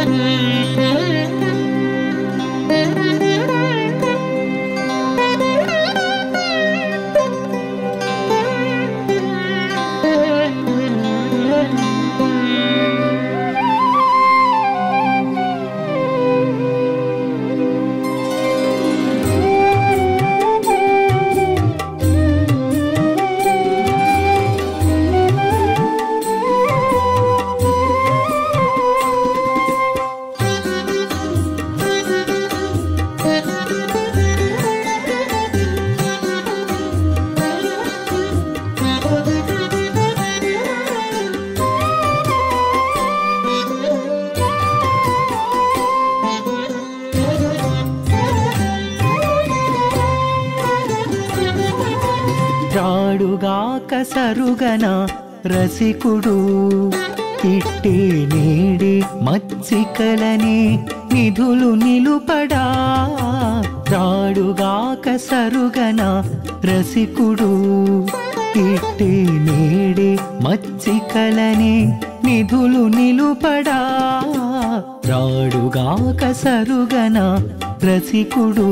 రాడుగాక సరుగన రసికుడు ఇట్టే నేడి మత్సికలని నిధులు నిలుపడా రాడుగాక సరుగన రసికుడు ఇట్టే నేడి మత్సికలని నిధులు నిలుపడా రాడుగాక సరుగన రసికుడు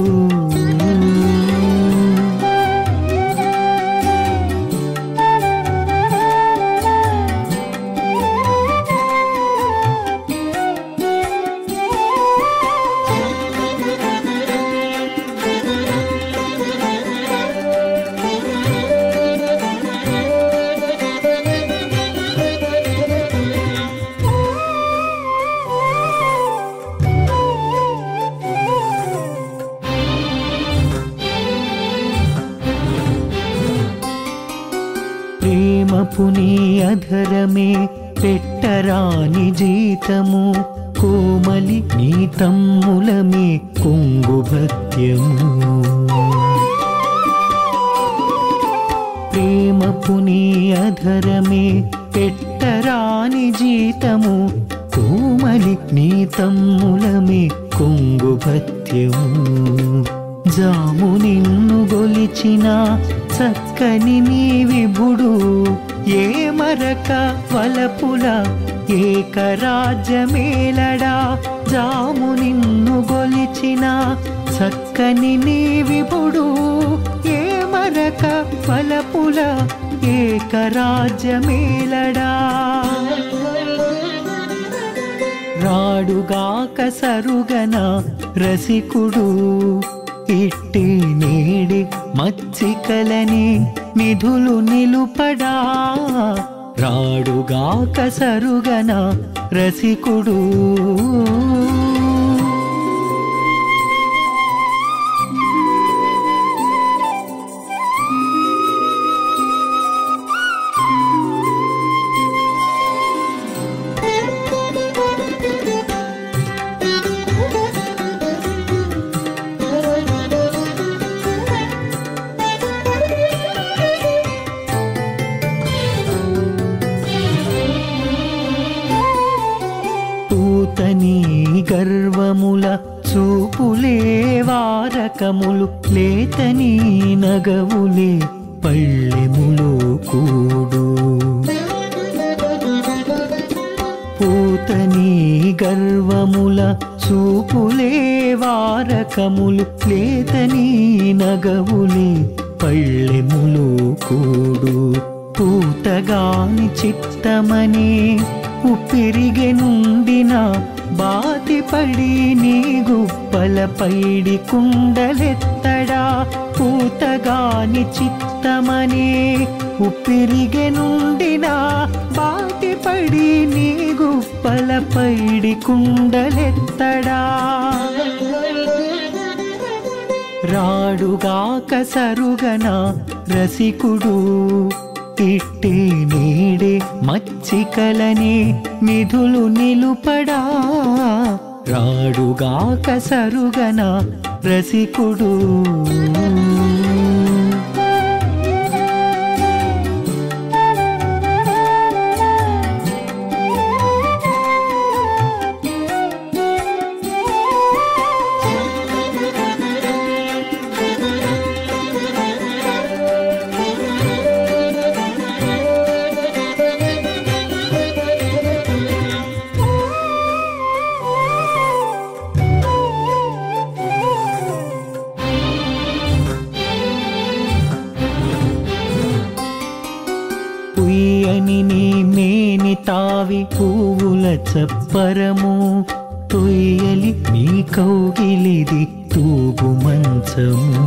ప్రేమపు నీ అధరమే పెట్టరాని జీతము కోమలి నీ తమ్ములమే కొంగు భత్యము ప్రేమపు నీ అధరమే పెట్టరాని జీతము కోమలి నీ తమ్ములమే కొంగు భత్యము జాము నిన్ను గొలిచిన చక్కని నీ విభుడు ఏ మరక వలపుల ఏకరాజ్యమేలడా జాము నిన్ను గొలిచిన చక్కని నీ విభుడు ఏ మరక వలపుల ఏకరాజ్యమేలడా రాడుగాక సరుగన రసికుడు ఇట్టి నేడి మచ్చికలని నిధులు నిలుపడా రాడుగాక సరుగన రసికుడు పూతని గర్వముల చూపులే వారకములు లేతని నగవులే పళ్ళెములో కూడు పూతని గర్వముల చూపులే వారకములు లేతని నగవులే పళ్ళెములో కూడు పూతగాని చిత్తమనే ఉప్పిరిగెనుండిన బాతిపడి నీ గుప్పల పైడి కుండలెత్తడా పూతగాని చిత్తమనే ఉప్పిరిగెనుండిన బాతిపడి నీ గుప్పల పైడి కుండలెత్తడా రాడుగాక సరుగన రసికుడు ఇట్టి నీడే మచ్చికలని నిధులు నిలుపడా రాడుగాక సరుగన రసికుడు తావి పువ్వుల చప్పరము తొయ్యలి నీ కౌగిలిది తూగు మంచము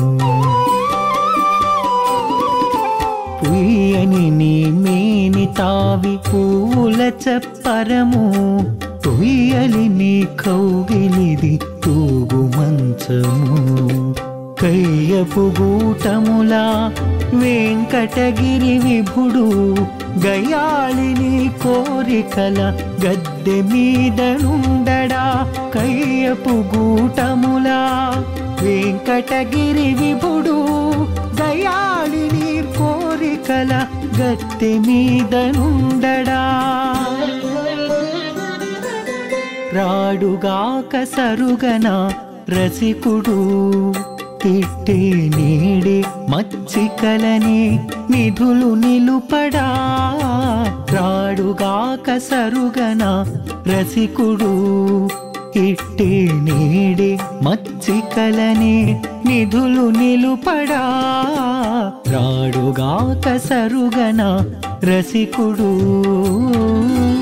పుయ్యని నీ మేని తావి పూల చప్పరము పుయ్యలి నీ కౌగిలిది తూగు మంచము కయ్యపు గూటములా వెంకటగిరి విభుడు గయాళిని కోరికల గద్దె మీద నుండడా కయ్యపు గూటములా వెంకటగిరి విభుడు దయాళిని కోరికల గత్తె మీద నుండడా రాడుగాక సరుగన రసికుడు తిట్టే నీడే మచ్చికలని నిధులు నిలుపడా రాడుగాక సరుగన రసికుడు ఇట్టే నీడే మచ్చికలని నిధులు నిలుపడా రాడుగాక సరుగన రసికుడు